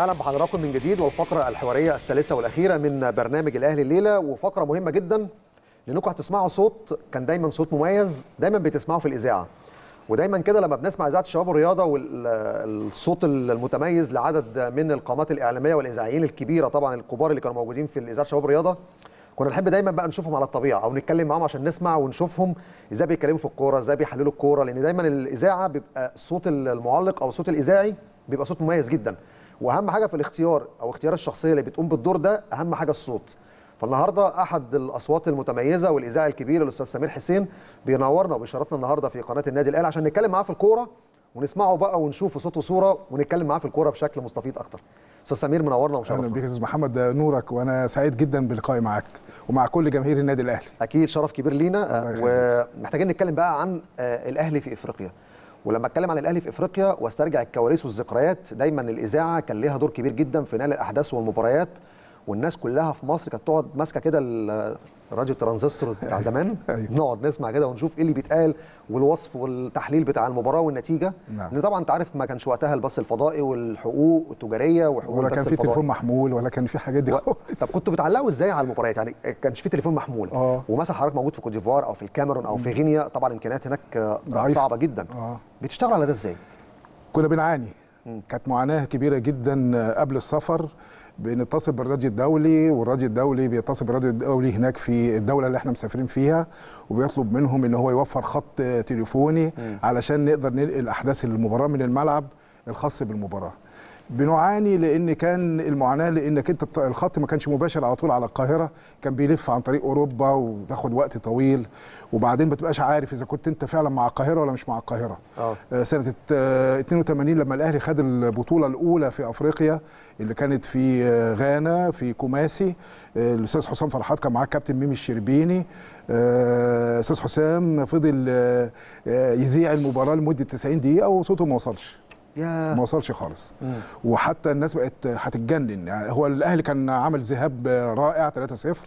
اهلا بحضراتكم من جديد والفقره الحواريه الثالثه والاخيره من برنامج الاهلي الليله وفقره مهمه جدا لانكم هتسمعوا صوت كان دايما صوت مميز دايما بتسمعه في الاذاعه ودايما كده لما بنسمع اذاعه الشباب والرياضه والصوت المتميز لعدد من القامات الاعلاميه والاذاعيين الكبيره طبعا الكبار اللي كانوا موجودين في اذاعه الشباب والرياضه كنا نحب دايما بقى نشوفهم على الطبيعه او نتكلم معاهم عشان نسمع ونشوفهم ازاي بيتكلموا في الكوره ازاي بيحللوا الكوره لان دايما الاذاعه بيبقى صوت المعلق او الصوت الاذاعي بيبقى صوت مميز جدا واهم حاجه في الاختيار او اختيار الشخصيه اللي بتقوم بالدور ده اهم حاجه الصوت فالنهارده احد الاصوات المتميزه والاذاعي الكبير الاستاذ سمير حسين بينورنا وبيشرفنا النهارده في قناه النادي الاهلي عشان نتكلم معاه في الكوره ونسمعه بقى ونشوف صوت وصوره ونتكلم معاه في الكوره بشكل مستفيض اكتر استاذ سمير منورنا ومشرفنا اهلا بيك يا استاذ محمد نورك وانا سعيد جدا بلقائي معاك ومع كل جماهير النادي الاهلي اكيد شرف كبير لينا ومحتاجين نتكلم بقى عن الاهلي في افريقيا ولما اتكلم عن الاهلي في افريقيا واسترجع الكواليس والذكريات دايما الاذاعه كان ليها دور كبير جدا في نقل الاحداث والمباريات والناس كلها في مصر كانت تقعد ماسكه كده الراديو ترانزستور بتاع زمان نقعد نسمع كده ونشوف ايه اللي بيتقال والوصف والتحليل بتاع المباراه والنتيجه نعم. لان طبعا انت عارف ما كانش وقتها البث الفضائي والحقوق التجاريه وحقوق ولا كان في تليفون محمول ولا كان في حاجات دي و... طب كنتوا بتعلقوا ازاي على المباريات يعني كانش في تليفون محمول آه. ومثلا حضرتك موجود في كوت ديفوار او في الكاميرون او في غينيا طبعا الامكانيات هناك ضعيف. صعبه جدا آه. بتشتغلوا على ده ازاي كنا بنعاني كانت معاناه كبيره جدا قبل السفر بنتصل بالراديو الدولي والراديو الدولي بيتصل بالراديو الدولي هناك في الدوله اللي احنا مسافرين فيها وبيطلب منهم ان هو يوفر خط تليفوني م. علشان نقدر ننقل احداث المباراه من الملعب الخاص بالمباراه بنعاني لان كان المعاناه لانك انت الخط ما كانش مباشر على طول على القاهره كان بيلف عن طريق اوروبا وتاخد وقت طويل وبعدين ما تبقاش عارف اذا كنت انت فعلا مع القاهره ولا مش مع القاهره أوه. سنه 82 لما الاهلي خد البطوله الاولى في افريقيا اللي كانت في غانا في كوماسي الاستاذ حسام فرحات كان معاه كابتن ميمي الشربيني استاذ حسام فضل يذيع المباراه لمده 90 دقيقه وصوته ما وصلش ما وصلش خالص مم. وحتى الناس بقت هتتجنن يعني هو الاهلي كان عمل ذهاب رائع 3-0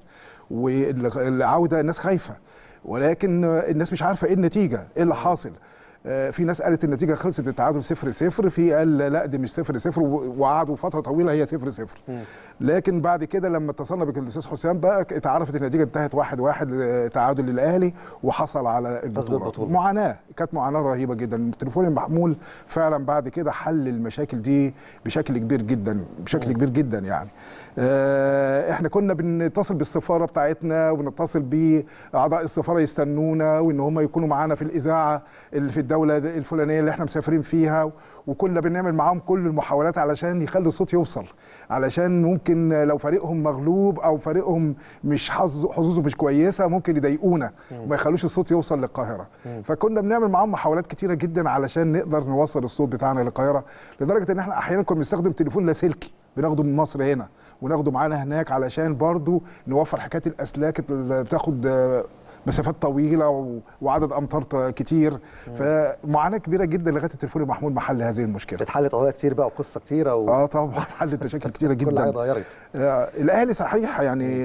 والعوده الناس خايفه ولكن الناس مش عارفه ايه النتيجه ايه اللي حاصل في ناس قالت النتيجه خلصت بالتعادل 0 0 في قال لا دي مش 0 0 وقعدوا فتره طويله هي 0 0 لكن بعد كده لما اتصلنا بالاستاذ حسام بقى اتعرفت النتيجه انتهت 1 1 تعادل للاهلي وحصل على البطوله معاناه كانت معاناه رهيبه جدا التليفون المحمول فعلا بعد كده حل المشاكل دي بشكل كبير جدا بشكل كبير جدا يعني احنا كنا بنتصل بالسفاره بتاعتنا وبنتصل باعضاء السفاره يستنونا وان هم يكونوا معانا في الاذاعه اللي في الدوله الفلانيه اللي احنا مسافرين فيها وكنا بنعمل معاهم كل المحاولات علشان يخلي الصوت يوصل علشان ممكن لو فريقهم مغلوب او فريقهم مش حظ حظوظه مش كويسه ممكن يضايقونا وما يخلوش الصوت يوصل للقاهره فكنا بنعمل معاهم محاولات كتيره جدا علشان نقدر نوصل الصوت بتاعنا للقاهره لدرجه ان احنا احيانا كنا بنستخدم تليفون لاسلكي بناخده من مصر هنا وناخده معانا هناك علشان برضو نوفر حكايه الاسلاك اللي بتاخد مسافات طويله وعدد امتار كتير فمعاناه كبيره جدا لغايه التليفون المحمول محل هذه المشكله اتحلت قضايا كتير بقى وقصه كتيره و... اه طبعا حلت مشاكل كتيره جدا كل حاجه اتغيرت آه الاهلي صحيح يعني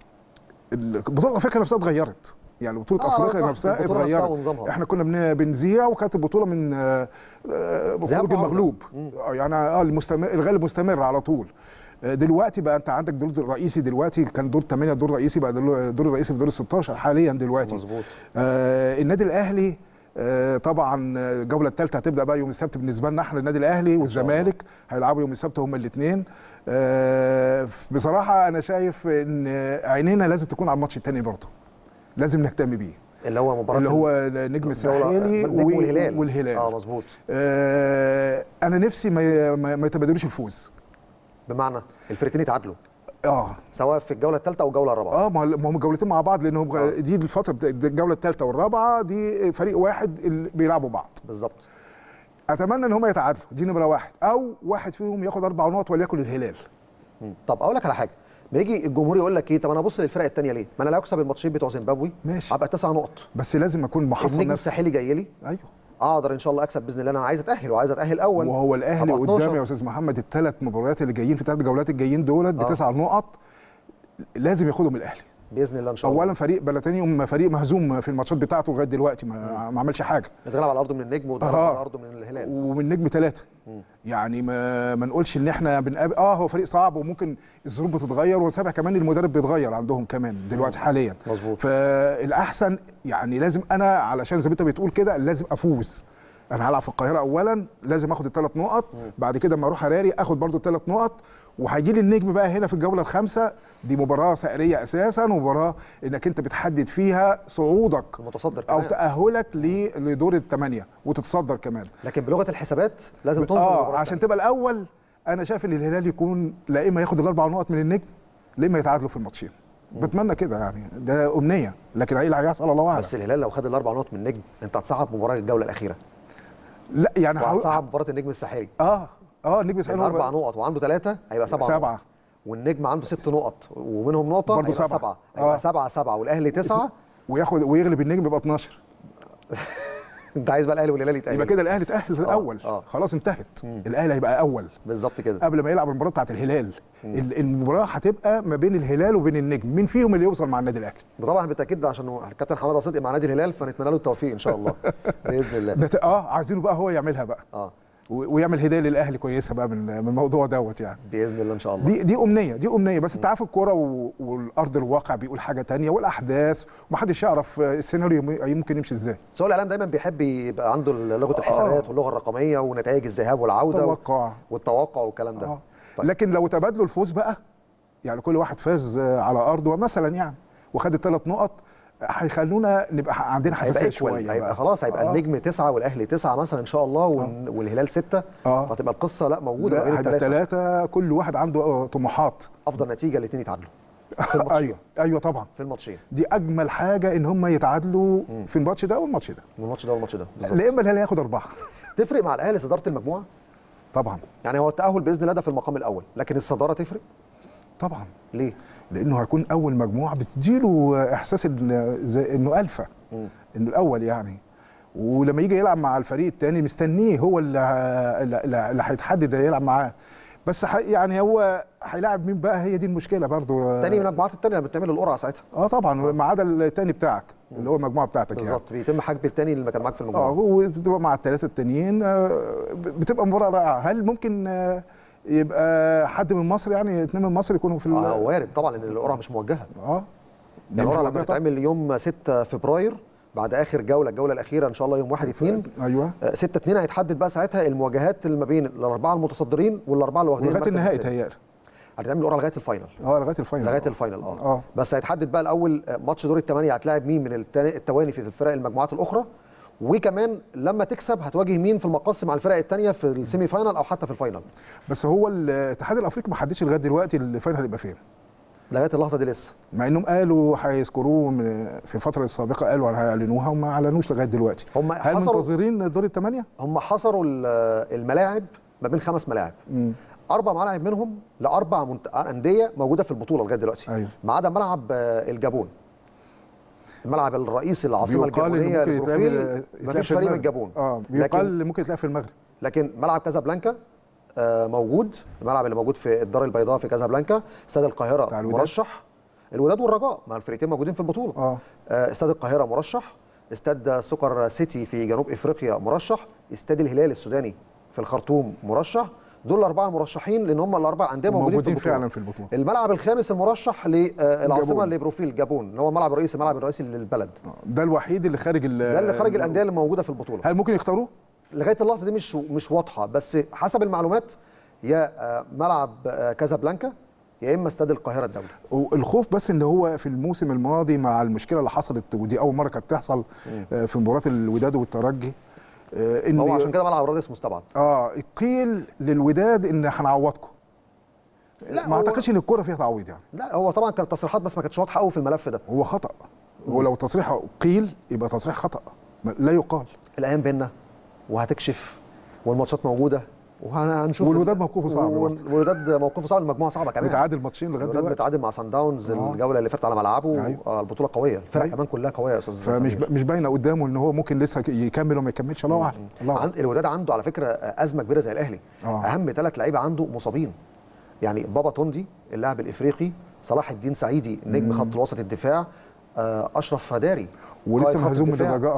بطوله افريقيا نفسها اتغيرت يعني بطوله آه افريقيا نفسها اتغيرت احنا كنا بنذيع وكانت البطوله من خروج المغلوب يعني اه المستمر الغالب مستمر على طول دلوقتي بقى انت عندك دور الرئيسي دلوقتي كان دور 8 دور رئيسي بقى دور الرئيسي في دور ال 16 حاليا دلوقتي مظبوط آه النادي الاهلي آه طبعا الجوله الثالثه هتبدا بقى يوم السبت بالنسبه لنا احنا النادي الاهلي والزمالك هيلعبوا يوم السبت هما الاثنين آه بصراحه انا شايف ان عينينا لازم تكون على الماتش الثاني برضه لازم نهتم بيه اللي هو مباراه اللي هو نجم الساحلي والهلال والهلال اه مظبوط آه انا نفسي ما, ما يتبادلوش الفوز بمعنى الفرقتين يتعادلوا اه سواء في الجوله الثالثه او الجوله الرابعه اه ما هم جولتين مع بعض لانهم آه. دي الفتره الجوله الثالثه والرابعه دي فريق واحد اللي بيلعبوا بعض بالظبط اتمنى ان هم يتعادلوا دي نمره واحد او واحد فيهم ياخد اربع نقط وليكن الهلال م. طب اقول لك على حاجه بيجي الجمهور يقول لك ايه طب انا ابص للفرق الثانيه ليه؟ ما انا لو اكسب الماتشين بتوع زيمبابوي ماشي هبقى تسع نقط بس لازم اكون محصن النجم الساحلي جاي لي ايوه اقدر ان شاء الله اكسب باذن الله انا عايز اتاهل وعايز اتاهل اول وهو الاهلي قدام يا استاذ محمد الثلاث مباريات اللي جايين في الثلاث جولات الجايين دولت بتسع نقط لازم ياخدهم الاهلي باذن الله ان شاء الله اولا فريق بلاتينيوم فريق مهزوم في الماتشات بتاعته لغايه دلوقتي ما, ما عملش حاجه اتغلب على ارضه من النجم واتغلب آه. على ارضه من الهلال ومن نجم ثلاثه يعني ما ما نقولش ان احنا بنقابل اه هو فريق صعب وممكن الظروف بتتغير وسابع كمان المدرب بيتغير عندهم كمان دلوقتي حاليا مظبوط. فالاحسن يعني لازم انا علشان زي ما انت بتقول كده لازم افوز انا هلعب في القاهره اولا لازم اخد الثلاث نقط بعد كده اما اروح هراري اخد برضو الثلاث نقط وهيجي لي النجم بقى هنا في الجوله الخامسه دي مباراه سعريه اساسا ومباراه انك انت بتحدد فيها صعودك المتصدر او كمان. تاهلك ل- لدور الثمانيه وتتصدر كمان لكن بلغه الحسابات لازم تنظر اه المباراة عشان التانية. تبقى الاول انا شايف ان الهلال يكون لا اما ياخد الاربع نقط من النجم لا اما يتعادلوا في الماتشين بتمنى كده يعني ده امنيه لكن ايه اللي هيحصل الله اعلم بس الهلال لو خد الاربع نقط من النجم انت هتصعب مباراه الجوله الاخيره لا يعني هحاول- وهتصعب مباراه النجم الساحلي اه اه النجم لان اسماعيل هو اربع نقط وعنده ثلاثه هيبقى سبعه سبعة. نقط والنجم عنده ست نقط ومنهم نقطه برضه هيبقى سبعة. سبعه هيبقى آه. سبعه سبعه والاهلي تسعه وياخد ويغلب النجم يبقى 12 انت عايز بقى الاهلي والهلال يتاهلوا يبقى كده الاهلي تاهل الاول آه. خلاص انتهت الاهلي هيبقى اول بالظبط كده قبل ما يلعب المباراه بتاعت الهلال ال- المباراه هتبقى ما بين الهلال وبين النجم مين فيهم اللي يوصل مع النادي الاهلي طبعا بالتاكيد ده عشان الكابتن حماده صدقي مع نادي الهلال فنتمنى له التوفيق ان شاء الله باذن الله ده ت- اه عايزينه بقى هو يعملها بقى اه و- ويعمل هدايه للاهلي كويسه بقى من من الموضوع دوت يعني باذن الله ان شاء الله دي دي امنيه دي امنيه بس انت عارف الكوره و- والارض الواقع بيقول حاجه تانية والاحداث ومحدش يعرف السيناريو يم- ممكن يمشي ازاي سواء الاعلام دايما بيحب يبقى عنده لغه الحسابات واللغه الرقميه ونتائج الذهاب والعوده توقع والتوقع والكلام ده آه. طيب. لكن لو تبادلوا الفوز بقى يعني كل واحد فاز آه، على ارضه مثلا يعني وخد الثلاث نقط هيخلونا نبقى عندنا هيبقى حساسيه ايكوال شويه هيبقى بقى. خلاص هيبقى آه. النجم تسعه والاهلي تسعه مثلا ان شاء الله وال- والهلال سته آه. فهتبقى القصه لا موجوده ما لا، بين هيبقى الثلاثه الثلاثه كل واحد عنده آه، طموحات افضل نتيجه الاثنين يتعادلوا في الماتشين ايوه ايوه طبعا في الماتشين دي اجمل حاجه ان هم يتعادلوا في الماتش ده والماتش ده الماتش ده والماتش ده بالظبط. لا اما الهلال هياخد اربعه تفرق مع الاهلي صداره المجموعه طبعا يعني هو التاهل باذن الله ده في المقام الاول لكن الصداره تفرق طبعا ليه لانه هيكون اول مجموعه بتديله احساس ان زي انه الفا انه الاول يعني ولما يجي يلعب مع الفريق الثاني مستنيه هو اللي ه- اللي اللي هيتحدد هيلعب معاه بس ح- يعني هو هيلاعب مين بقى هي دي المشكله برضو تاني من المجموعات الثانيه لما بتعمل القرعه ساعتها اه طبعا ما عدا الثاني بتاعك اللي هو المجموعه بتاعتك يعني بالظبط بيتم حجب الثاني اللي كان معاك في اه المجموعه وبتبقى مع الثلاثه التانيين آه، بتبقى مباراه رائعه هل ممكن آه، يبقى حد من مصر يعني اثنين من مصر يكونوا في ال- اه وارد طبعا لان القرعه مش موجهه اه دي القرعه مش لما موجهة طبعاً. تتعمل يوم 6 فبراير بعد اخر جوله الجوله الاخيره ان شاء الله يوم 1 2 ايوه 6 2 هيتحدد بقى ساعتها المواجهات اللي ما بين الاربعه المتصدرين والاربعه اللي واخدين لغايه المركز النهائي الثاني. تهيألي هتعمل القرعه لغايه الفاينل اه لغايه الفاينل لغايه آه. الفاينل اه, اه بس هيتحدد بقى الاول آه، ماتش دور الثمانيه هتلاعب مين من التاني- التواني في الفرق المجموعات الاخرى وكمان لما تكسب هتواجه مين في المقص مع الفرق الثانيه في السيمي فاينل او حتى في الفاينل بس هو الاتحاد الافريقي ما حددش لغايه دلوقتي الفاينل هيبقى فين لغايه اللحظه دي لسه مع انهم قالوا هيذكروه من- في الفتره السابقه قالوا هيعلنوها وما اعلنوش لغايه دلوقتي هم هل حصروا منتظرين دور الثمانيه هم حصروا ال- الملاعب ما بين خمس ملاعب اربع ملاعب منهم لاربع منت... انديه موجوده في البطوله لغايه دلوقتي أيوة. ما عدا ملعب آه، الجابون الملعب الرئيسي العاصمه بيقال إن الجابونيه ممكن البروفيل يتلعب- ما يتلعب فيش في فريق من المغرب. الجابون اه لكن بيقال ممكن تلاقي في المغرب لكن ملعب كازابلانكا آه، موجود الملعب اللي موجود في الدار البيضاء في كازابلانكا استاد بتاع القاهره الوداد. مرشح الوداد والرجاء ما الفريقين موجودين في البطوله اه آه، استاد القاهره مرشح استاد سكر سيتي في جنوب افريقيا مرشح استاد الهلال السوداني في الخرطوم مرشح دول الاربعه المرشحين لان هم الاربع انديه موجودين, في موجودين البطوله فعلا في البطوله الملعب الخامس المرشح للعاصمه الجابون. لبروفيل جابون اللي هو الملعب الرئيسي الملعب الرئيسي للبلد ده الوحيد اللي خارج ال- ده اللي خارج الانديه اللي موجوده في البطوله هل ممكن يختاروه؟ لغايه اللحظه دي مش مش واضحه بس حسب المعلومات يا آه، ملعب آه، كازابلانكا يا اما استاد القاهره الدولي والخوف بس ان هو في الموسم الماضي مع المشكله اللي حصلت ودي اول مره كانت تحصل آه، في مباراه الوداد والترجي آه، ان هو عشان كده ملعب الرادس مستبعد اه قيل للوداد ان هنعوضكم لا، ما هو- اعتقدش ان الكوره فيها تعويض يعني لا هو طبعا كانت تصريحات بس ما كانتش واضحه قوي في الملف ده هو خطا ولو تصريح قيل يبقى تصريح خطا ما- لا يقال الايام بينا وهتكشف والماتشات موجوده وهنشوف والوداد موقفه صعب برضه. والوداد موقفه صعب المجموعه صعبه كمان متعادل ماتشين لغايه الوداد دلوقتي متعادل مع سان داونز آه. الجوله اللي فاتت على ملعبه أيوة. آه البطوله قويه الفرق أيوة. كمان كلها قويه يا استاذ فمش سمير. ب- مش باينه قدامه ان هو ممكن لسه يكمل وما يكملش الله اعلم الله اعلم عند الوداد عنده على فكره ازمه كبيره زي الاهلي آه. اهم ثلاث لعيبه عنده مصابين يعني بابا توندي اللاعب الافريقي صلاح الدين سعيدي نجم خط الوسط الدفاع آه، اشرف هداري ولسه قائد خط مهزوم من الدفاع. الرجاء اهو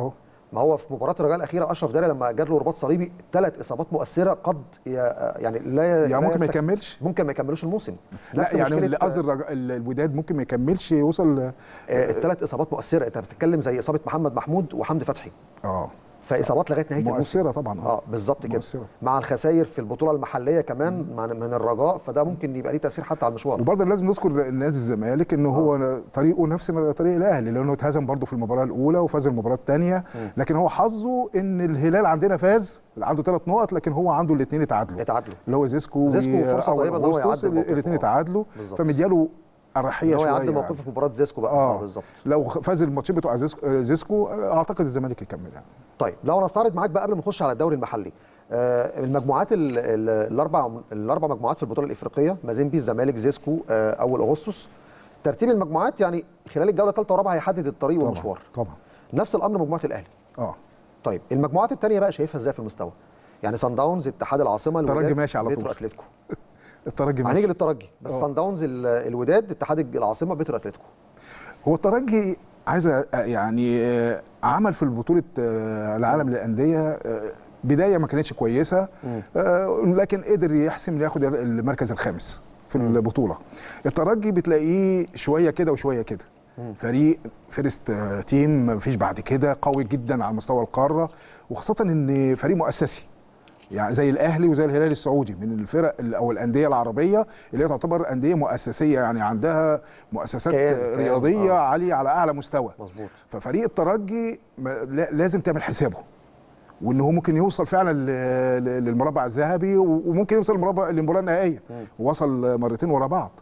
ما هو في مباراه الرجاء الاخيره اشرف داري لما جات له رباط صليبي ثلاث اصابات مؤثره قد ي- يعني لا يعني لا ممكن ما يستك- يكملش ممكن ما يكملوش الموسم لا نفس يعني مشكلة، اللي قصدي الرج- ال- الوداد ممكن ما يكملش يوصل الثلاث اصابات مؤثره انت بتتكلم زي اصابه محمد محمود وحمدي فتحي اه فاصابات لغايه نهايه الموسم مؤثره طبعا اه بالظبط كده مؤثرة. مع الخسائر في البطوله المحليه كمان مع- من الرجاء فده ممكن يبقى ليه تاثير حتى على المشوار وبرضه لازم نذكر نادي الزمالك ان هو طريقه نفس طريق الاهلي لانه اتهزم برضه في المباراه الاولى وفاز المباراه الثانيه لكن هو حظه ان الهلال عندنا فاز عنده ثلاث نقط لكن هو عنده الاثنين اتعادلوا اتعادلوا اللي هو زيسكو زيسكو فرصة طيبة إن هو يعدل موقفه. الاثنين آه. اتعادلوا بالظبط. فمدياله الرحيه ان هو شويه يعدي يعني. موقفه في مباراه زيسكو بقى اه اه بالظبط لو فاز الماتشين بتوع زيسكو, زيسكو اعتقد الزمالك يكمل يعني طيب لو نستعرض معاك بقى قبل ما نخش على الدوري المحلي آه المجموعات ال- ال- الاربع الاربع مجموعات في البطوله الافريقيه مازيمبي الزمالك زيسكو آه اول اغسطس ترتيب المجموعات يعني خلال الجوله الثالثه والرابعه هيحدد الطريق والمشوار طبعا نفس الامر مجموعه الاهلي اه طيب المجموعات الثانيه بقى شايفها ازاي في المستوى يعني سان داونز اتحاد العاصمه الترجي الوداد، ماشي على بيترو طول. اتلتيكو الترجي هنيجي ماشي للترجي بس آه. سان داونز ال- الوداد اتحاد العاصمه بيترو اتلتيكو هو الترجي عايز أ- يعني آه، عمل في البطوله آه، العالم للانديه آه، بدايه ما كانتش كويسه آه، لكن قدر يحسم ياخد المركز الخامس في البطوله الترجي بتلاقيه شويه كده وشويه كده فريق فيرست آه، تيم مفيش بعد كده قوي جدا على مستوى القاره وخاصه ان فريق مؤسسي يعني زي الاهلي وزي الهلال السعودي من الفرق ال- او الانديه العربيه اللي هي تعتبر انديه مؤسسيه يعني عندها مؤسسات كيان- آه، كيان، رياضيه آه. عاليه على اعلى مستوى مظبوط ففريق الترجي ما- لا- لازم تعمل حسابه وان هو ممكن يوصل فعلا ل- ل- للمربع الذهبي و- وممكن يوصل للمربع للمباراه النهائيه ووصل مرتين ورا بعض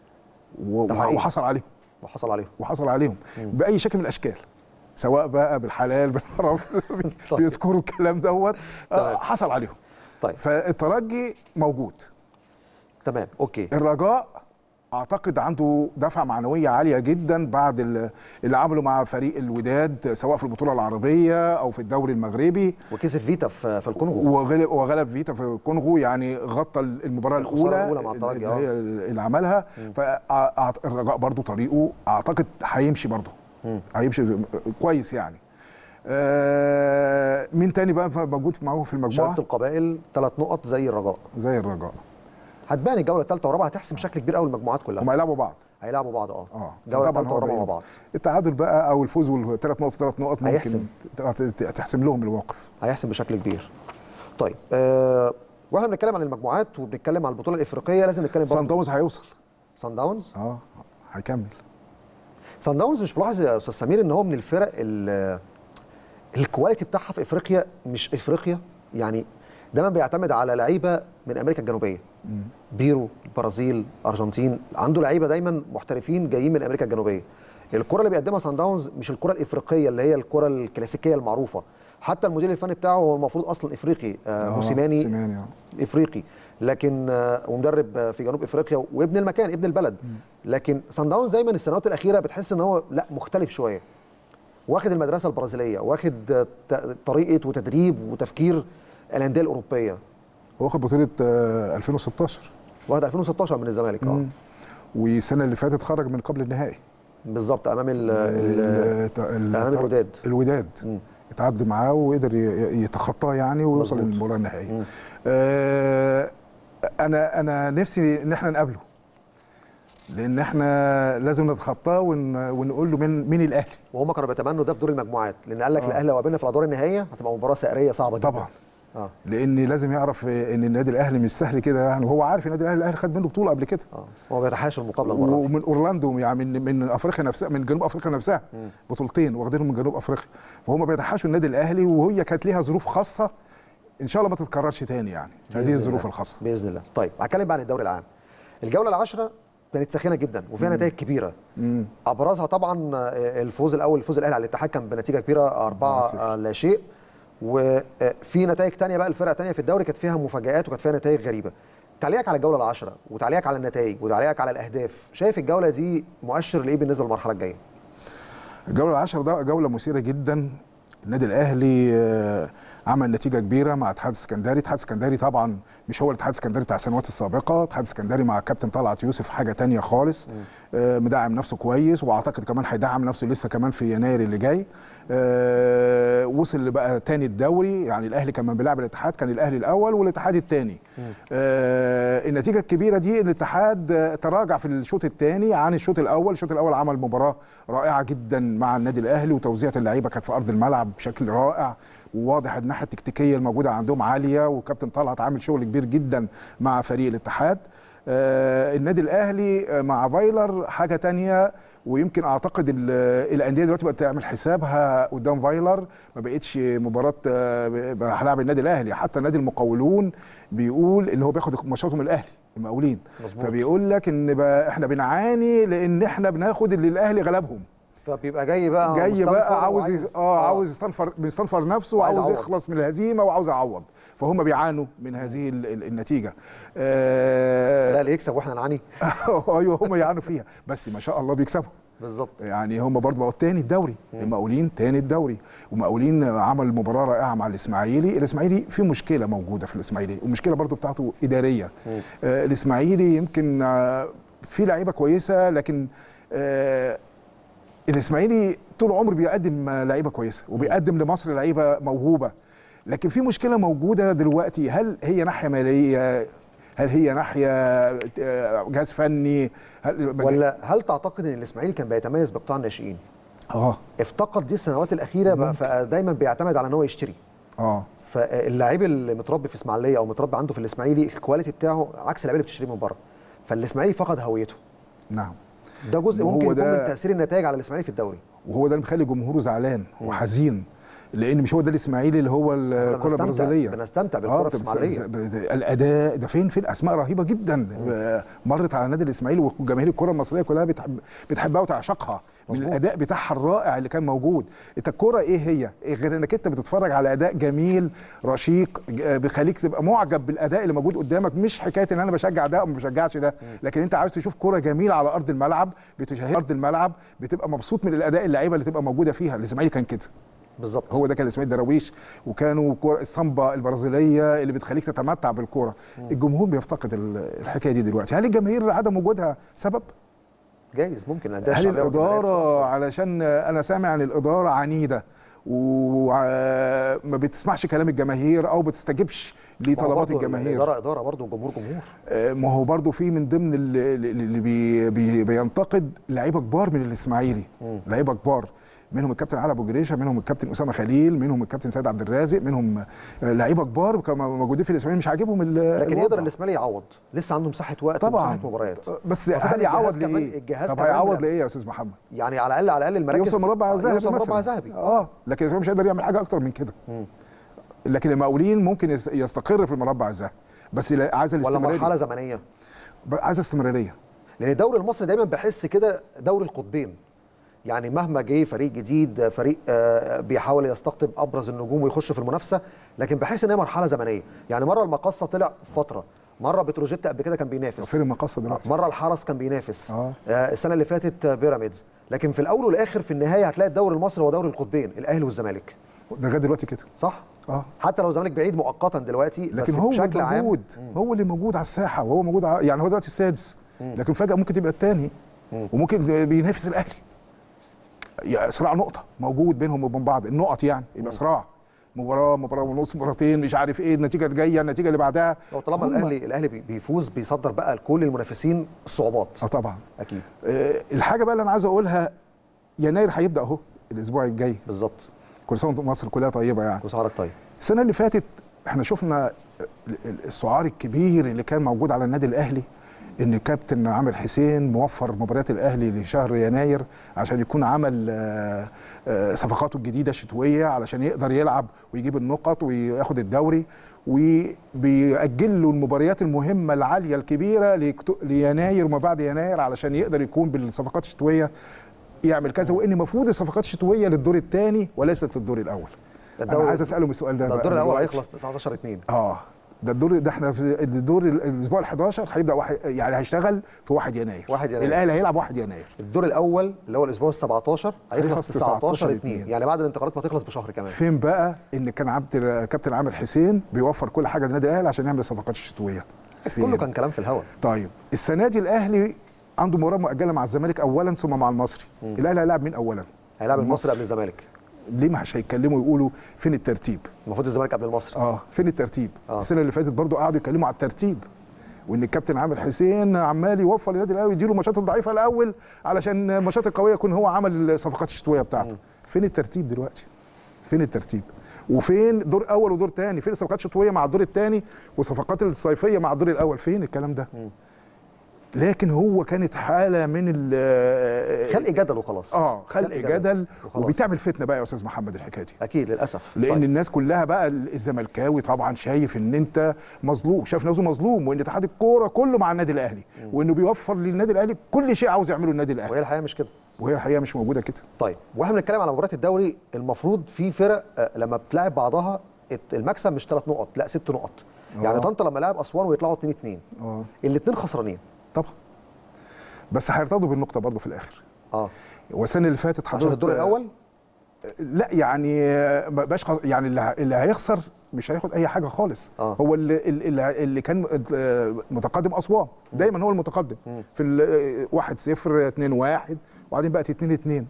و- ده حقيقي. وحصل عليهم وحصل عليهم وحصل عليهم باي شكل من الاشكال سواء بقى بالحلال بالحرام طيب. بيذكروا الكلام دوت آه، طيب. حصل عليهم طيب فالترجي موجود تمام اوكي الرجاء اعتقد عنده دفعه معنويه عاليه جدا بعد ال- اللي عمله مع فريق الوداد سواء في البطوله العربيه او في الدوري المغربي وكسب فيتا في في الكونغو وغلب وغلب فيتا في الكونغو يعني غطى المباراه الخسارة الاولى الأولى مع الترجي، اللي هي اللي عملها فالرجاء برضو طريقه اعتقد هيمشي برضو هيمشي كويس يعني آه مين تاني بقى موجود معاهم في المجموعه شبكه القبائل ثلاث نقط زي الرجاء زي الرجاء هتبان الجوله الثالثه والرابعه هتحسم بشكل كبير قوي المجموعات كلها هم هيلعبوا بعض هيلعبوا بعض اه اه الجوله طبعاً الثالثه هو والرابعه مع بعيد. بعض التعادل بقى او الفوز والثلاث نقط ثلاث نقط ممكن هيحسم. ت- تحسم لهم الموقف هيحسم بشكل كبير طيب آه واحنا بنتكلم عن المجموعات وبنتكلم عن البطوله الافريقيه لازم نتكلم سان برضه داونز هيوصل سان داونز اه هيكمل سان داونز مش ملاحظ يا استاذ سمير ان هو من الفرق ال- الكواليتي بتاعها في افريقيا مش افريقيا يعني دايما بيعتمد على لعيبه من امريكا الجنوبيه بيرو البرازيل ارجنتين عنده لعيبه دايما محترفين جايين من امريكا الجنوبيه الكره اللي بيقدمها سان داونز مش الكره الافريقيه اللي هي الكره الكلاسيكيه المعروفه حتى المدير الفني بتاعه هو المفروض اصلا افريقي آه موسيماني موسيماني آه. افريقي لكن آه، ومدرب آه، في جنوب افريقيا وابن المكان ابن البلد لكن سان داونز دايما السنوات الاخيره بتحس ان هو لا مختلف شويه واخد المدرسه البرازيليه واخد آه، ت- طريقه وتدريب وتفكير الانديه الاوروبيه هو واخد بطوله آه 2016 واخد 2016 من الزمالك اه مم. والسنه اللي فاتت خرج من قبل النهائي بالظبط امام ال ال ال- ال- امام الوداد الوداد مم. اتعدى معاه وقدر ي- يتخطاه يعني ويوصل مظبوط. للمباراه النهائيه مم. آه انا انا نفسي ان احنا نقابله لان احنا لازم نتخطاه ون ونقول له مين مين الاهلي وهم كانوا بيتمنوا ده في دور المجموعات لان قال لك آه. الاهلي لو قابلنا في الادوار النهائيه هتبقى مباراه سعريه صعبه جدا طبعا اه لان لازم يعرف ان النادي الاهلي مش سهل كده يعني وهو عارف النادي الاهلي الاهلي خد منه بطوله قبل كده اه هو بيتحاشى المقابله المره دي ومن اورلاندو يعني من من افريقيا نفسها من جنوب افريقيا نفسها مم. بطولتين واخدينهم من جنوب افريقيا فهم بيتحاشوا النادي الاهلي وهي كانت ليها ظروف خاصه ان شاء الله ما تتكررش تاني يعني بإذن هذه الظروف الله. الخاصه باذن الله طيب هتكلم بقى عن الدوري العام الجوله العاشره كانت ساخنه جدا وفيها نتائج كبيره مم. ابرزها طبعا آه، الفوز الاول الفوز الاهلي على الاتحاد كان بنتيجه كبيره أربعة صفر. آه، لا شيء وفي نتائج تانية بقى الفرقه تانية في الدوري كانت فيها مفاجآت وكانت فيها نتائج غريبه تعليقك على الجوله العاشره وتعليقك على النتائج وتعليقك على الاهداف شايف الجوله دي مؤشر لايه بالنسبه للمرحله الجايه الجوله العاشره ده جوله مثيره جدا النادي الاهلي آه، عمل نتيجه كبيره مع اتحاد السكندري اتحاد السكندري طبعا مش هو الاتحاد السكندري بتاع السنوات السابقه اتحاد السكندري مع الكابتن طلعت يوسف حاجه تانية خالص آه، مدعم نفسه كويس واعتقد كمان هيدعم نفسه لسه كمان في يناير اللي جاي آه، وصل بقى تاني الدوري يعني الاهلي كان بيلعب الاتحاد كان الاهلي الاول والاتحاد الثاني النتيجه الكبيره دي الاتحاد آه، تراجع في الشوط الثاني عن الشوط الاول الشوط الاول عمل مباراه رائعه جدا مع النادي الاهلي وتوزيع اللعيبه كانت في ارض الملعب بشكل رائع وواضح الناحيه التكتيكيه الموجوده عندهم عاليه وكابتن طلعت عامل شغل كبير جدا مع فريق الاتحاد آه، النادي الاهلي آه، مع فايلر حاجه تانية ويمكن اعتقد ال- الانديه دلوقتي بقت تعمل حسابها قدام فايلر ما بقتش مباراه آه، ب- هلاعب النادي الاهلي حتى نادي المقاولون بيقول ان هو بياخد ماتشاته من الاهلي المقاولين مظبوط. فبيقول لك ان بقى احنا بنعاني لان احنا بناخد اللي الاهلي غلبهم فبيبقى جاي بقى جاي مستنفر بقى عاوز وعايز- يز- اه عاوز يستنفر بيستنفر نفسه وعايز وعاوز يعوض. يخلص من الهزيمه وعاوز يعوض فهم بيعانوا من هذه ال- ال- النتيجه آه لا اللي يكسب واحنا نعاني ايوه هم يعانوا فيها بس ما شاء الله بيكسبوا بالظبط يعني هم برضه بقوا تاني الدوري المقاولين تاني الدوري ومقاولين عمل مباراه رائعه مع الاسماعيلي الاسماعيلي في مشكله موجوده في الاسماعيلي والمشكله برضه بتاعته اداريه آه الاسماعيلي يمكن آه في لعيبه كويسه لكن آه الاسماعيلي طول عمره بيقدم آه، لعيبه كويسه وبيقدم لمصر لعيبه موهوبه لكن في مشكله موجوده دلوقتي هل هي ناحيه ماليه هل هي ناحيه آه، جهاز فني هل ولا هل تعتقد ان الاسماعيلي كان بيتميز بقطاع الناشئين اه افتقد دي السنوات الاخيره بقى فدايما بيعتمد على ان هو يشتري اه فاللاعب اللي متربي في اسماعيليه او متربي عنده في الاسماعيلي الكواليتي بتاعه عكس اللعيبه اللي بتشتريه من بره فالاسماعيلي فقد هويته نعم ده جزء وهو ممكن يكون ده- من تاثير النتائج على الاسماعيلي في الدوري وهو ده اللي مخلي جمهوره زعلان وحزين لان مش هو ده الاسماعيلي اللي هو الكره بنستمتع- البرازيليه بنستمتع بالكره في بس- اسماعيليه بس- الاداء ده فين فين اسماء رهيبه جدا آه، مرت على نادي الاسماعيلي وجماهير الكره المصريه كلها بتحب بتحبها وتعشقها من مظبوط. الاداء بتاعها الرائع اللي كان موجود انت الكره ايه هي إيه غير انك انت بتتفرج على اداء جميل رشيق آه، بيخليك تبقى معجب بالاداء اللي موجود قدامك مش حكايه ان انا بشجع ده او ما بشجعش ده لكن انت عاوز تشوف كره جميله على ارض الملعب بتشاهد ارض الملعب بتبقى مبسوط من الاداء اللعيبه اللي تبقى موجوده فيها الاسماعيلي كان كده بالظبط هو ده كان اسماعيل دراويش وكانوا كرة السامبا البرازيليه اللي بتخليك تتمتع بالكوره الجمهور بيفتقد ال- الحكايه دي دلوقتي هل الجماهير عدم وجودها سبب جايز ممكن الانديه هل الشعبية والجماهير الاداره بتأثر. علشان انا سامع ان الاداره عنيده وما بتسمعش كلام الجماهير او بتستجبش ما هو لطلبات برضه الجماهير الاداره اداره برضه والجمهور جمهور آه، ما هو برضه في من ضمن اللي, اللي بي بي بينتقد لعيبه كبار من الاسماعيلي لعيبه كبار منهم الكابتن علي ابو جريشه منهم الكابتن اسامه خليل منهم الكابتن سيد عبد الرازق منهم آه، لعيبه كبار كانوا موجودين في الاسماعيلي مش عاجبهم ال- لكن الوضع. يقدر الاسماعيلي يعوض لسه عنده مساحه وقت طبعا ومساحه مباريات بس خاصة هل يعوض الجهاز كمان- لايه؟ الجهاز طب كمان هيعوض لا. لايه يا استاذ محمد؟ يعني على الاقل على الاقل المراكز يوصل مربع ذهبي يوصل مربع مثلاً. ذهبي اه لكن الاسماعيلي مش هيقدر يعمل حاجه اكتر من كده لكن المقاولين ممكن يست- يستقر في المربع الذهبي بس لا- عايز ولا الاستمراريه مرحله زمنيه عايز استمراريه لان الدوري المصري دايما بحس كده دوري القطبين يعني مهما جه فريق جديد فريق آه، بيحاول يستقطب ابرز النجوم ويخش في المنافسه لكن بحس ان هي مرحله زمنيه يعني مره المقصه طلع فتره مره بتروجيت قبل كده كان بينافس فين المقصه دلوقتي؟ مره الحرس كان بينافس آه. آه، السنه اللي فاتت آه، بيراميدز لكن في الاول والاخر في النهايه هتلاقي الدوري المصري هو دوري القطبين الاهلي والزمالك ده لغايه دلوقتي كده صح اه حتى لو الزمالك بعيد مؤقتا دلوقتي لكن بس هو بشكل عام موجود هو اللي موجود على الساحه وهو موجود ع... يعني هو دلوقتي السادس لكن فجاه ممكن يبقى الثاني وممكن بينافس الاهلي يعني صراع نقطه موجود بينهم وبين بعض النقط يعني يبقى صراع مباراه مباراه ونص مباراتين مش عارف ايه النتيجه الجايه النتيجه اللي بعدها هو طالما هم- الاهلي الاهلي بي- بيفوز بيصدر بقى لكل المنافسين الصعوبات اه طبعا اكيد آه الحاجه بقى اللي انا عايز اقولها يناير هيبدا اهو الاسبوع الجاي بالظبط كل سنه وانتم مصر كلها طيبه يعني كل سنه وحضرتك طيب السنه اللي فاتت احنا شفنا السعار الكبير اللي كان موجود على النادي الاهلي ان كابتن عامر حسين موفر مباريات الاهلي لشهر يناير عشان يكون عمل آه، آه، صفقاته الجديده الشتويه علشان يقدر يلعب ويجيب النقط وياخد الدوري وبيأجل له المباريات المهمه العاليه الكبيره ليكت- ليناير وما بعد يناير علشان يقدر يكون بالصفقات الشتويه يعمل كذا وان المفروض الصفقات الشتويه للدور الثاني وليست للدور الاول ده انا الدوري- عايز اسالهم السؤال ده ده بقى الدور الاول دلوقتي. هيخلص 19 2 اه ده الدور ده احنا في الدور الاسبوع ال 11 هيبدا واحد يعني هيشتغل في 1 يناير 1 يناير. الاهلي هيلعب 1 يناير الدور الاول اللي هو الاسبوع ال 17 هيخلص هيخلص 19 2 2. يعني بعد الانتقالات ما تخلص بشهر كمان فين بقى ان كان عبد كابتن عامر حسين بيوفر كل حاجه للنادي الاهلي عشان يعمل الصفقات الشتويه فين؟ كله كان كلام في الهواء طيب السنه دي الاهلي عنده مباراه مؤجله مع الزمالك اولا ثم مع المصري الاهلي هيلاعب مين اولا هيلاعب المصري قبل الزمالك ليه مش هيتكلموا يقولوا فين الترتيب المفروض الزمالك قبل المصري اه فين الترتيب آه. السنه اللي فاتت برضو قعدوا يتكلموا على الترتيب وان الكابتن عامر حسين عمال يوفر للنادي الاهلي يديله الماتشات الضعيفه الاول علشان الماتشات القويه يكون هو عمل الصفقات الشتويه بتاعته فين الترتيب دلوقتي فين الترتيب وفين دور اول ودور تاني فين الصفقات الشتويه مع الدور الثاني وصفقات الصيفيه مع الدور الاول فين الكلام ده لكن هو كانت حاله من ال خلق جدل وخلاص اه خلق جدل وخلاص. وبتعمل فتنه بقى يا استاذ محمد الحكايه دي اكيد للاسف لان طيب. الناس كلها بقى الزملكاوي طبعا شايف ان انت مظلوم شايف نفسه مظلوم وان اتحاد الكوره كله مع النادي الاهلي وانه بيوفر للنادي الاهلي كل شيء عاوز يعمله النادي الاهلي وهي الحقيقه مش كده وهي الحقيقه مش موجوده كده طيب واحنا بنتكلم على مباراه الدوري المفروض في فرق آه، لما بتلاعب بعضها الت- المكسب مش ثلاث نقط لا ست نقط يعني آه. طنطا لما لعب اسوان ويطلعوا 2 2 اه الاثنين خسرانين طبعا بس هيرتضوا بالنقطه برضه في الاخر اه والسنه اللي فاتت عشان حضرت الدور الاول لا يعني آه، ما بقاش خ- يعني اللي, ه- اللي هيخسر مش هياخد اي حاجه خالص آه. هو اللي اللي, اللي كان آه، متقدم اسوان دايما هو المتقدم في ال 1 0 2 1 وبعدين بقت 2 2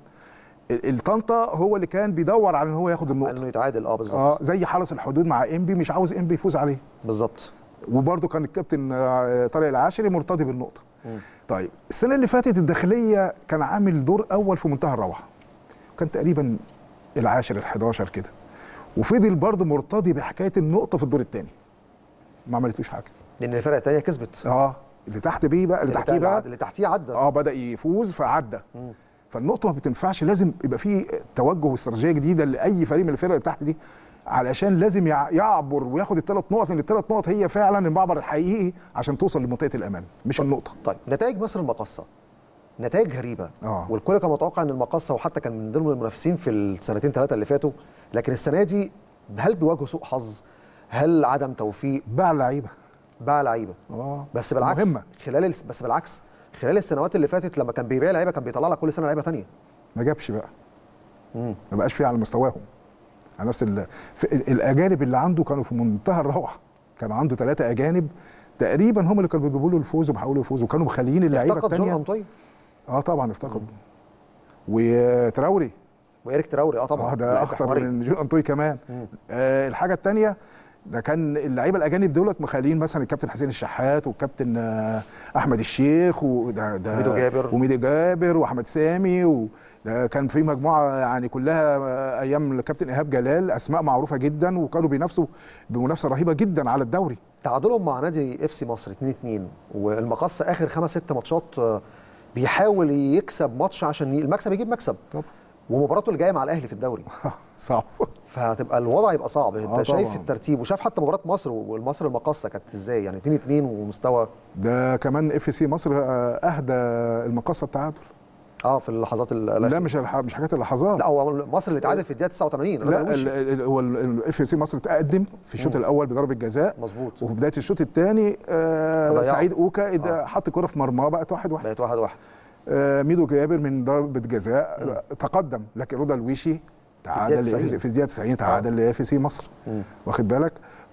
الطنطا هو اللي كان بيدور على ان هو ياخد النقطه انه يتعادل اه بالظبط اه زي حرس الحدود مع انبي مش عاوز انبي يفوز عليه بالظبط وبرده كان الكابتن آه، طارق العاشري مرتضي بالنقطه طيب السنه اللي فاتت الداخليه كان عامل دور اول في منتهى الروعه كان تقريبا العاشر ال11 كده وفضل برضه مرتضي بحكايه النقطه في الدور الثاني ما عملتلوش حاجه لان الفرقه الثانيه كسبت اه اللي تحت بيه بقى اللي اللي تحتيه بقى اللي تحتيه عدى اه بدا يفوز فعدى فالنقطه ما بتنفعش لازم يبقى في توجه واستراتيجيه جديده لاي فريق من الفرق اللي تحت دي علشان لازم يع- يعبر وياخد الثلاث نقط لان الثلاث نقط هي فعلا المعبر الحقيقي عشان توصل لمنطقه الامان مش النقطه طيب نتائج مصر المقصه نتائج غريبه آه. والكل كان متوقع ان المقصه وحتى كان من ضمن المنافسين في السنتين ثلاثه اللي فاتوا لكن السنه دي هل بيواجهوا سوء حظ هل عدم توفيق باع اللعيبه باع لعيبه اه بس بالعكس مهمه خلال الس- بس بالعكس خلال السنوات اللي فاتت لما كان بيبيع لعيبه كان بيطلع لك كل سنه لعيبه ثانيه ما جابش بقى مم. ما بقاش فيه على مستواهم على نفس ال... في- الاجانب اللي عنده كانوا في منتهى الروعه كان عنده ثلاثه اجانب تقريبا هم اللي كانوا بيجيبوا له الفوز وبيحاولوا يفوزوا وكانوا مخليين اللعيبه افتقد جون الثانيه انطوي اه طبعا افتقدوا وتراوري وايريك تراوري اه طبعا اه ده لاعب اخطر محوري. من جون انطوي كمان مم. آه الحاجه الثانيه ده كان اللعيبه الاجانب دولت مخلين مثلا الكابتن حسين الشحات والكابتن آه احمد الشيخ وده ده وميدو جابر. وميدو جابر واحمد سامي وده كان في مجموعه يعني كلها آه، ايام الكابتن ايهاب جلال اسماء معروفه جدا وكانوا بينافسوا بمنافسه رهيبه جدا على الدوري تعادلهم مع نادي اف سي مصر 2 2 والمقصه اخر خمس ست ماتشات آه، بيحاول يكسب ماتش عشان ي- المكسب يجيب مكسب طب ومباراته اللي جايه مع الاهلي في الدوري صعب فهتبقى الوضع يبقى صعب انت آه شايف طبعاً. الترتيب وشايف حتى مباراه مصر والمصر المقصه كانت ازاي يعني 2 2 ومستوى ده كمان اف سي مصر آه، اهدى المقصه التعادل اه في اللحظات ال- لا الأخيرة. مش الح- مش حكايه اللحظات لا هو مصر اللي اتعادل في الدقيقه 89 لا رضا الوشي. ال- ال- هو الاف سي مصر تقدم في الشوط الاول بضربه جزاء مظبوط وفي بدايه الشوط الثاني آه ضيعه. سعيد اوكا إد- آه. حط كره في مرماه بقت واحد واحد بقت واحد واحد آه ميدو جابر من ضربه جزاء آه، تقدم لكن رضا الويشي تعادل 90. في الدقيقه 90 تعادل لاف سي مصر مم. واخد بالك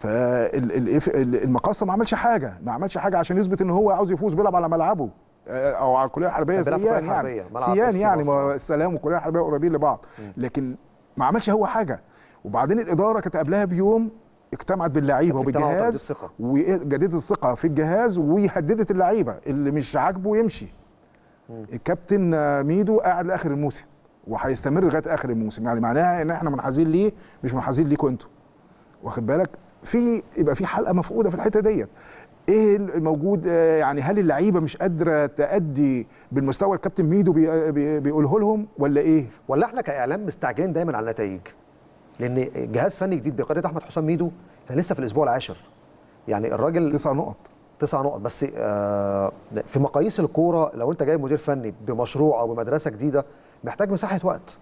فالمقصه ما عملش حاجه ما عملش حاجه عشان يثبت ان هو عاوز يفوز بيلعب على ملعبه آه، او على الكليه الحربيه بيلعب في سيان الكلية الحربية، يعني ملعب سيان FC يعني مصر. ما السلام والكليه الحربيه قريبين لبعض لكن ما عملش هو حاجه وبعدين الاداره كانت قبلها بيوم اجتمعت باللعيبه كانت اجتماع وتجديد وبالجهاز ثقة. وجددت الثقه في الجهاز وهددت اللعيبه اللي مش عاجبه يمشي الكابتن آه، ميدو قاعد لاخر الموسم وهيستمر لغايه اخر الموسم يعني معناها ان احنا منحازين ليه مش منحازين ليكوا انتوا واخد بالك في يبقى في حلقه مفقوده في الحته ديت ايه الموجود آه، يعني هل اللعيبه مش قادره تأدي بالمستوى الكابتن ميدو بي- بي- بيقوله لهم ولا ايه ولا احنا كاعلام مستعجلين دايما على النتائج لان جهاز فني جديد بقياده احمد حسام ميدو احنا لسه في الاسبوع العاشر يعني الراجل تسع نقط تسع نقط بس آه، في مقاييس الكوره لو انت جايب مدير فني بمشروع او بمدرسه جديده محتاج مساحه وقت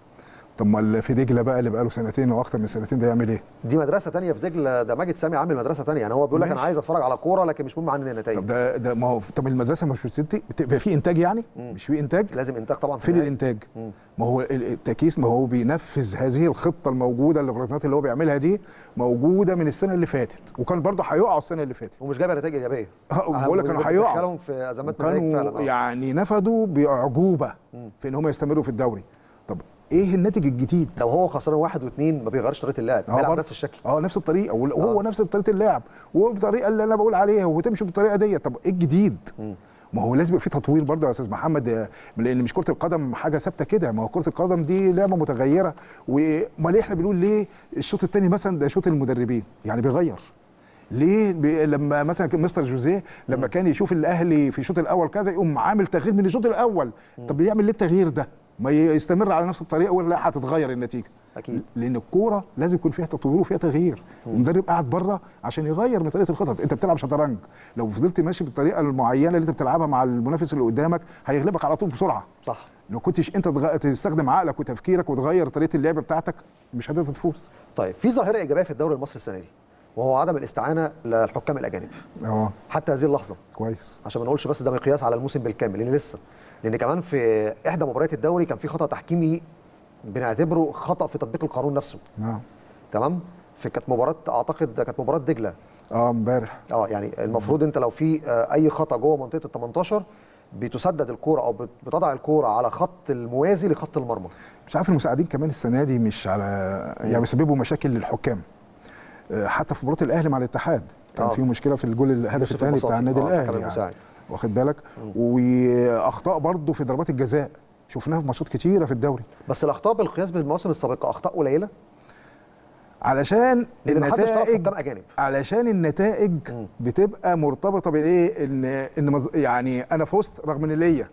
طب ما اللي في دجله بقى اللي بقى له سنتين واكتر من سنتين ده يعمل ايه؟ دي مدرسه تانية في دجله ده ماجد سامي عامل مدرسه تانية يعني هو بيقول لك انا ماشي. عايز اتفرج على كوره لكن مش مهم عني طب النتائج ده ده ما هو طب المدرسه مش بتنتج بتبقى في انتاج يعني؟ مش في انتاج؟ لازم انتاج طبعا في فين النهاية. الانتاج؟ مم. ما هو ال- التكييس ما هو بينفذ هذه الخطه الموجوده الالغوريتمات اللي هو بيعملها دي موجوده من السنه اللي فاتت وكان برضه هيقعوا السنه اللي فاتت ومش جايبه نتائج ايجابيه آه، بقول لك كانوا هيقعوا دخلهم في ازمات نتائج كانوا فعلا آه. يعني نفدوا باعجوبه في ان هم يستمروا في الدوري طب ايه الناتج الجديد؟ لو هو خسران واحد واثنين ما بيغيرش طريقه اللعب آه بيلعب برضه. نفس الشكل اه نفس الطريقه وهو آه. نفس طريقه اللعب وبالطريقه اللي انا بقول عليها وتمشي بالطريقه دي طب ايه الجديد؟ ما هو لازم يبقى في تطوير برضه يا استاذ محمد آه، لان مش كره القدم حاجه ثابته كده ما هو كره القدم دي لعبه متغيره وامال احنا بنقول ليه الشوط الثاني مثلا ده شوط المدربين يعني بيغير ليه بي لما مثلا كان مستر جوزيه لما كان يشوف الاهلي في الشوط الاول كذا يقوم عامل تغيير من الشوط الاول طب يعمل ليه التغيير ده ما يستمر على نفس الطريقه ولا هتتغير النتيجه اكيد لان الكوره لازم يكون فيها تطوير وفيها تغيير ومدرب قاعد بره عشان يغير من طريقه الخطط انت بتلعب شطرنج لو فضلت ماشي بالطريقه المعينه اللي انت بتلعبها مع المنافس اللي قدامك هيغلبك على طول بسرعه صح لو كنتش انت تغ... تستخدم عقلك وتفكيرك وتغير طريقه اللعب بتاعتك مش هتقدر تفوز طيب في ظاهره ايجابيه في الدوري المصري السنه دي وهو عدم الاستعانه للحكام الاجانب اه حتى هذه اللحظه كويس عشان ما نقولش بس ده مقياس على الموسم بالكامل لان لسه لان كمان في احدى مباريات الدوري كان في خطا تحكيمي بنعتبره خطا في تطبيق القانون نفسه نعم تمام في كانت مباراه اعتقد كانت مباراه دجله اه امبارح اه يعني المفروض انت لو في آه، اي خطا جوه منطقه ال 18 بتسدد الكوره او بت- بتضع الكوره على خط الموازي لخط المرمى مش عارف المساعدين كمان السنه دي مش على يعني بيسببوا مشاكل للحكام آه، حتى في مباراه الاهلي مع الاتحاد كان آه. في مشكله في الجول الهدف يوسف الثاني بتاع البساطي. النادي آه، الاهلي كان يعني. المساعد. واخد بالك واخطاء برضه في ضربات الجزاء شفناها في ماتشات كتيره في الدوري بس الاخطاء بالقياس بالمواسم السابقه اخطاء قليله علشان لان ما حدش طلب النتائج حكام اجانب علشان النتائج مم. بتبقى مرتبطه بالايه ان ان مز- يعني انا فزت رغم ان ليا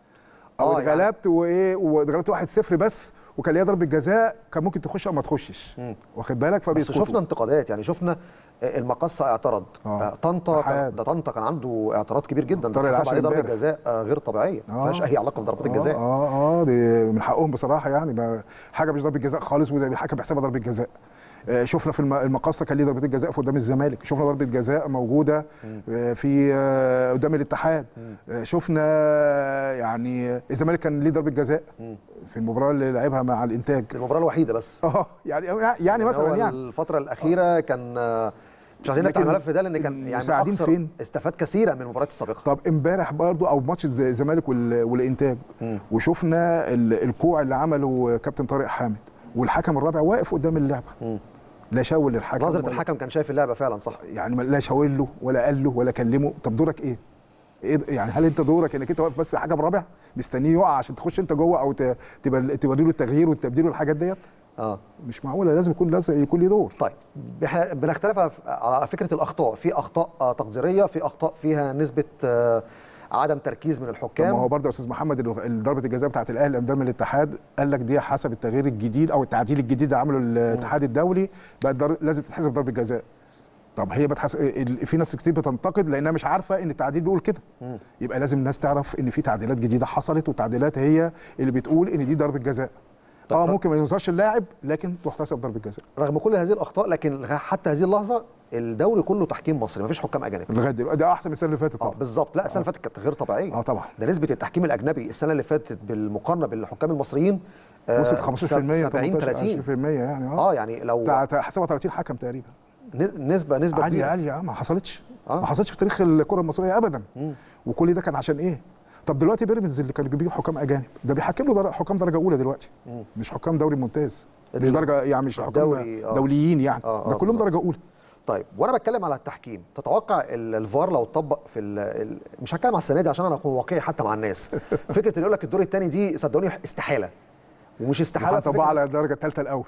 او آه، يعني- اتغلبت وايه واتغلبت 1-0 بس وكان ليا ضربه جزاء كان ممكن تخش او ما تخشش مم. واخد بالك بس فبيسكتوا شفنا انتقادات يعني شفنا آه، المقصه اعترض آه. آه، طنطا كان- اتحاد. ده طنطا كان عنده اعتراض كبير جدا طارق ده حسب العشري عليه ضربه امبارح. جزاء آه، غير طبيعيه ما آه. فيهاش اي علاقه بضربات الجزاء اه اه دي من حقهم بصراحه يعني ما حاجه مش ضربه جزاء خالص وده الحكم بيحسبها ضربه جزاء آه، شفنا في الم- المقصه كان ليه ضربه جزاء في قدام الزمالك شفنا ضربه جزاء موجوده آه، في آه، قدام الاتحاد آه، شفنا آه، يعني الزمالك كان ليه ضربه جزاء في المباراه اللي لعبها مع الانتاج المباراه الوحيده بس اه يعني يعني يعني مثلا هو يعني الفتره الاخيره كان آه، مش عايزين نفتح لكن الملف ده لان كان يعني من المساعدين اكثر فين؟ استفاد كثيرا من المباريات السابقه طب امبارح برضو او ماتش الز- الزمالك وال- والانتاج مم. وشفنا ال- الكوع اللي عمله كابتن طارق حامد والحكم الرابع واقف قدام اللعبه مم. لا شاور للحكم نظره ولا- الحكم كان شايف اللعبه فعلا صح يعني ما- لا شاور له ولا قال له ولا كلمه طب دورك ايه؟ ايه د- يعني هل انت دورك انك انت واقف بس حكم رابع مستنيه يقع عشان تخش انت جوه او ت- تبقى- توري له التغيير والتبديل والحاجات ديت اه مش معقوله لازم يكون لازم يكون ليه دور طيب احنا بنختلف على- على فكره الاخطاء في اخطاء آه، تقديريه في اخطاء فيها نسبه آه، عدم تركيز من طب الحكام ما هو برضه يا استاذ محمد ال- ضربه الجزاء بتاعت الاهلي قدام الاتحاد قال لك دي حسب التغيير الجديد او التعديل الجديد اللي عمله الاتحاد الدولي بقت در... لازم تتحسب ضربه جزاء طب هي بتحس... ال- في ناس كتير بتنتقد لانها مش عارفه ان التعديل بيقول كده يبقى لازم الناس تعرف ان في تعديلات جديده حصلت والتعديلات هي اللي بتقول ان دي ضربه جزاء طب اه طب- ممكن ما ينظرش اللاعب لكن تحتسب ضربه جزاء رغم كل هذه الاخطاء لكن حتى هذه اللحظه الدوري كله تحكيم مصري مفيش حكام اجانب لغايه دلوقتي ده احسن من السنه اللي فاتت اه طبعا بالظبط لا السنه اللي فاتت كانت غير طبيعيه اه طبعا ده نسبه التحكيم الاجنبي السنه اللي فاتت بالمقارنه بالحكام المصريين آه، وصلت 15% 70 18 30 20% يعني اه اه يعني لو بتاع حسبها 30 حكم تقريبا ن- نسبه نسبه عالية كبيره عالية اه ما حصلتش آه. ما حصلتش في تاريخ الكرة المصرية أبدا مم. وكل ده كان عشان إيه؟ طب دلوقتي بيراميدز اللي كانوا بيجيبوا حكام أجانب ده بيحكم له در- حكام درجة أولى دلوقتي مم. مش حكام دوري ممتاز مش ال- درجة يعني مش حكام الدوري، آه. دوليين يعني آه، آه، ده كلهم بالظبط. درجة أولى طيب وانا بتكلم على التحكيم تتوقع ال- الفار لو اتطبق في ال ال مش هتكلم على السنه دي عشان انا اكون واقعي حتى مع الناس فكره اللي يقول لك الدور الثاني دي صدقوني استحاله ومش استحاله في طبعا فكرة- على الدرجة الثالثة الأول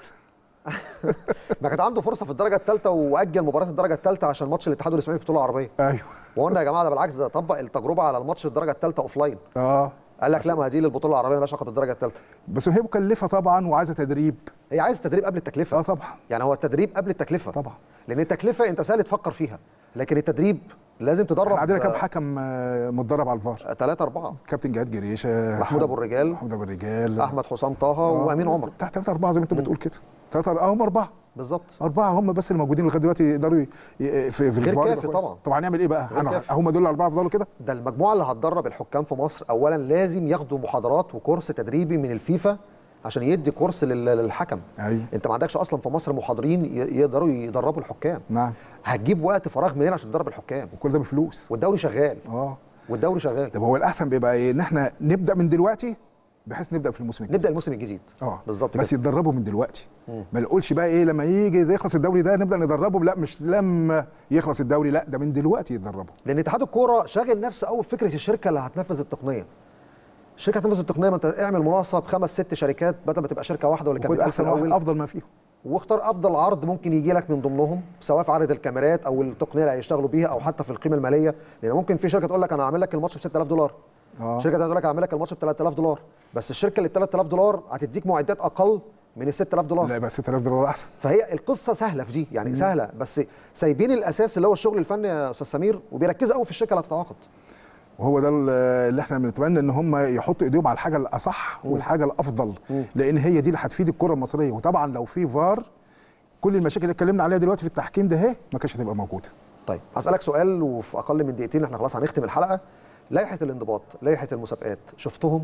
ما كانت عنده فرصه في الدرجه الثالثه واجل مباراه الدرجه الثالثه عشان ماتش الاتحاد والاسماعيلي في البطوله العربيه أيوه وقلنا يا جماعه ده بالعكس ده طبق التجربه على الماتش الدرجه الثالثه اوف لاين اه قال لك لا ما دي للبطوله العربيه مالهاش علاقه بالدرجه الثالثه بس هي مكلفة طبعا وعايزة تدريب هي عايز تدريب قبل التكلفه اه طبعا يعني هو التدريب قبل التكلفه طبعا لان التكلفه انت سهل تفكر فيها لكن التدريب لازم تدرب احنا عندنا كام حكم آه، متدرب على الفار ثلاثة أربعة كابتن جهاد جريشه محمود أبو الرجال محمود ابو الرجال أحمد حسام طه وأمين عمر بتاع ثلاثة أربعة زي ما أنت بتقول كده ثلاثة أربعة هم أربعة بالظبط أربعة هم بس اللي موجودين لغاية دلوقتي يقدروا ي- ي- في في غير الفار كافي كويس. طبعا. طب هنعمل إيه بقى؟ غير هن- كافي. هم دول الأربعة يفضلوا كده؟ ده المجموعة اللي هتدرب الحكام في مصر أولا لازم ياخدوا محاضرات وكورس تدريبي من الفيفا عشان يدي كورس لل- للحكم أيوه انت ما عندكش اصلا في مصر محاضرين ي- يقدروا يدربوا الحكام نعم هتجيب وقت فراغ منين عشان تدرب الحكام وكل ده بفلوس والدوري شغال اه والدوري شغال طب هو الأحسن بيبقى إيه؟ إن إحنا نبدأ من دلوقتي بحيث نبدأ في الموسم الجديد نبدا الموسم الجديد اه بالظبط بس كده يتدربوا من دلوقتي ما نقولش بقى ايه لما يجي يخلص الدوري ده نبدا ندربهم لا مش لما يخلص الدوري لا ده من دلوقتي يتدربوا لان اتحاد الكوره شاغل نفسه قوي بفكره الشركه اللي هتنفذ التقنيه الشركه هتنفذ التقنيه ما انت اعمل مناقصه بخمس ست شركات بدل ما تبقى شركه واحده ولا كان وخد بيبقى في احسن واحد الاول افضل ما فيهم واختار افضل عرض ممكن يجي لك من ضمنهم سواء في عرض الكاميرات او التقنيه اللي هيشتغلوا بيها او حتى في القيمه الماليه لان ممكن في شركه تقول لك انا هعمل لك الماتش ب 6000 دولار اه شركه تانية تقول لك هعمل لك الماتش ب 3000 دولار بس الشركه اللي ب 3000 دولار هتديك معدات اقل من ال 6000 دولار لا يبقى 6000 دولار احسن فهي القصه سهله في دي يعني سهله بس سايبين الاساس اللي هو الشغل الفني يا استاذ سمير وبيركزوا قوي في الشركه اللي هتتعاقد وهو ده اللي احنا بنتمنى ان هم يحطوا ايديهم على الحاجه الاصح والحاجه الافضل مم. لان هي دي اللي هتفيد الكره المصريه وطبعا لو في فار كل المشاكل اللي اتكلمنا عليها دلوقتي في التحكيم ده اهي ما كانتش هتبقى موجوده طيب هسالك سؤال وفي اقل من دقيقتين احنا خلاص هنختم الحلقه لائحه الانضباط لائحه المسابقات شفتهم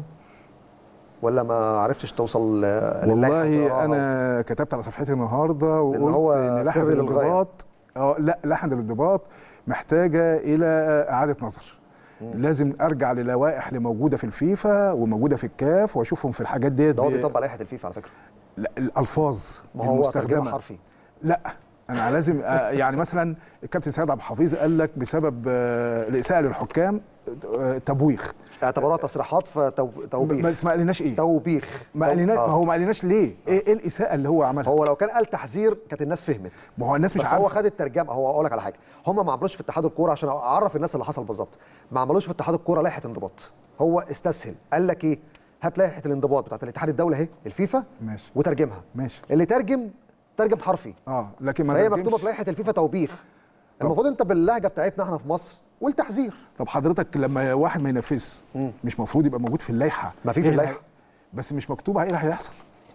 ولا ما عرفتش توصل ل- للائحة والله وتقراها؟ انا كتبت على صفحتي النهارده وقلت هو ان لائحه سر للغاية. الانضباط اه لا لائحه الانضباط محتاجه الى اعاده نظر لازم ارجع للوائح اللي موجوده في الفيفا وموجوده في الكاف واشوفهم في الحاجات ديت ده هو ب- بيطبق لائحه الفيفا على فكره لا الالفاظ ما هو ترجمه المستخدمه حرفي لا انا لازم آه، يعني مثلا الكابتن سيد عبد الحفيظ قال لك بسبب آه، الاساءه للحكام آه، تبويخ اعتبروها تصريحات ما فتوبيخ ما قالناش ايه توبيخ ما قالناش آه. ما هو ما قالناش ليه ايه إيه الاساءه اللي هو عملها هو لو كان قال تحذير كانت الناس فهمت ما هو الناس مش بس هو عارفه خد الترجمه هو اقول لك على حاجه هم ما عملوش في اتحاد الكوره عشان اعرف الناس اللي حصل بالظبط ما عملوش في اتحاد الكوره لائحه انضباط هو استسهل قال لك ايه هات لائحه الانضباط بتاعت الاتحاد الدولي اهي الفيفا ماشي وترجمها ماشي اللي ترجم ترجم حرفي اه لكن ما فهي ترجمش. مكتوبه في لائحه الفيفا توبيخ المفروض انت باللهجه بتاعتنا احنا في مصر قول تحذير طب حضرتك لما واحد ما ينفذ مم. مش المفروض يبقى موجود في اللائحه ما في في إيه اللي اللائحة. هي- بس مش مكتوب ايه اللي هيحصل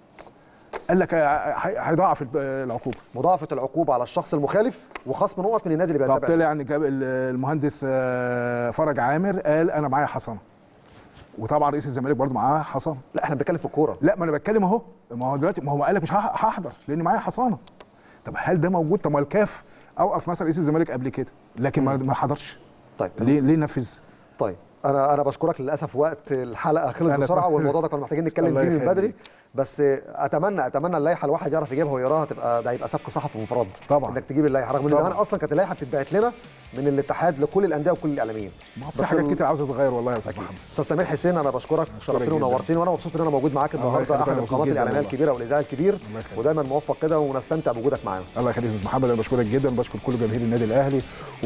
قال لك آه، هي- هيضاعف ال- العقوبه مضاعفه العقوبه على الشخص المخالف وخصم نقط من النادي اللي طب بيتبع طلع ان جاب ال- المهندس آه، فرج عامر قال انا معايا حصانه وطبعا رئيس الزمالك برضه معاه حصانه لا احنا بنتكلم في الكوره لا ما انا بتكلم اهو ما هو دلوقتي ما هو قال لك مش هح- هحضر لان معايا حصانه طب هل ده موجود طب ما الكاف اوقف مثلا رئيس الزمالك قبل كده لكن ما ما حضرش طيب ليه ليه نفذ طيب انا انا بشكرك للاسف وقت الحلقه خلص أنا- بسرعه والموضوع ده كنا محتاجين نتكلم الله فيه من يخليك. بدري بس اتمنى اتمنى اللائحه الواحد يعرف يجيبها ويقراها تبقى ده هيبقى سبق صحفي منفرد طبعاً. انك تجيب اللائحه رغم ان طبعاً. زمان اصلا كانت اللائحه بتتبعت لنا من الاتحاد لكل الانديه وكل الاعلاميين ما في بس حاجات ال- كتير عاوزه تتغير والله يا استاذ محمد استاذ سمير حسين انا بشكرك شرفتني جداً. ونورتني وانا مبسوط ان انا موجود معاك الله النهارده يخليك، احد أنا مبسوط القنوات جداً الاعلاميه والله. الكبيره والاذاعه الكبير الله يخليك. ودايما موفق كده ونستمتع بوجودك معانا الله يخليك يا استاذ محمد انا بشكرك جدا بشكر كل جماهير النادي الاهلي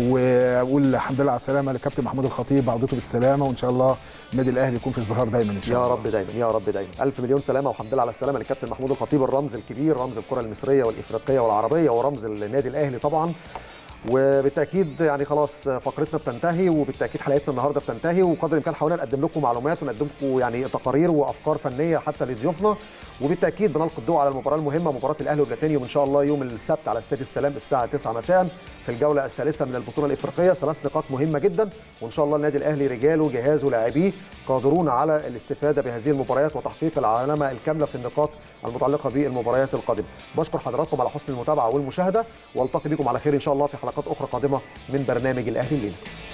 واقول الحمد لله على السلامه للكابتن محمود الخطيب عودته بالسلامه وان شاء الله النادي الاهلي يكون في ازدهار دايما ان شاء يا الله رب دايما يا رب دايما الف مليون سلامه والحمد لله على السلامه للكابتن محمود الخطيب الرمز الكبير رمز الكره المصريه والافريقيه والعربيه ورمز النادي الاهلي طبعا وبالتاكيد يعني خلاص فقرتنا بتنتهي وبالتاكيد حلقتنا النهارده بتنتهي وقدر الامكان حاولنا نقدم لكم معلومات ونقدم لكم يعني تقارير وافكار فنيه حتى لضيوفنا وبالتاكيد بنلقي الضوء على المباراه المهمه مباراه الاهلي وبلاتينيوم ان شاء الله يوم السبت على استاد السلام الساعه 9 مساء في الجوله الثالثه من البطوله الافريقيه ثلاث نقاط مهمه جدا وان شاء الله النادي الاهلي رجاله جهازه لاعبيه قادرون على الاستفاده بهذه المباريات وتحقيق العلامه الكامله في النقاط المتعلقه بالمباريات القادمه بشكر حضراتكم على حسن المتابعه والمشاهده والتقي بكم على خير ان شاء الله في حلقات اخرى قادمه من برنامج الاهلي الليله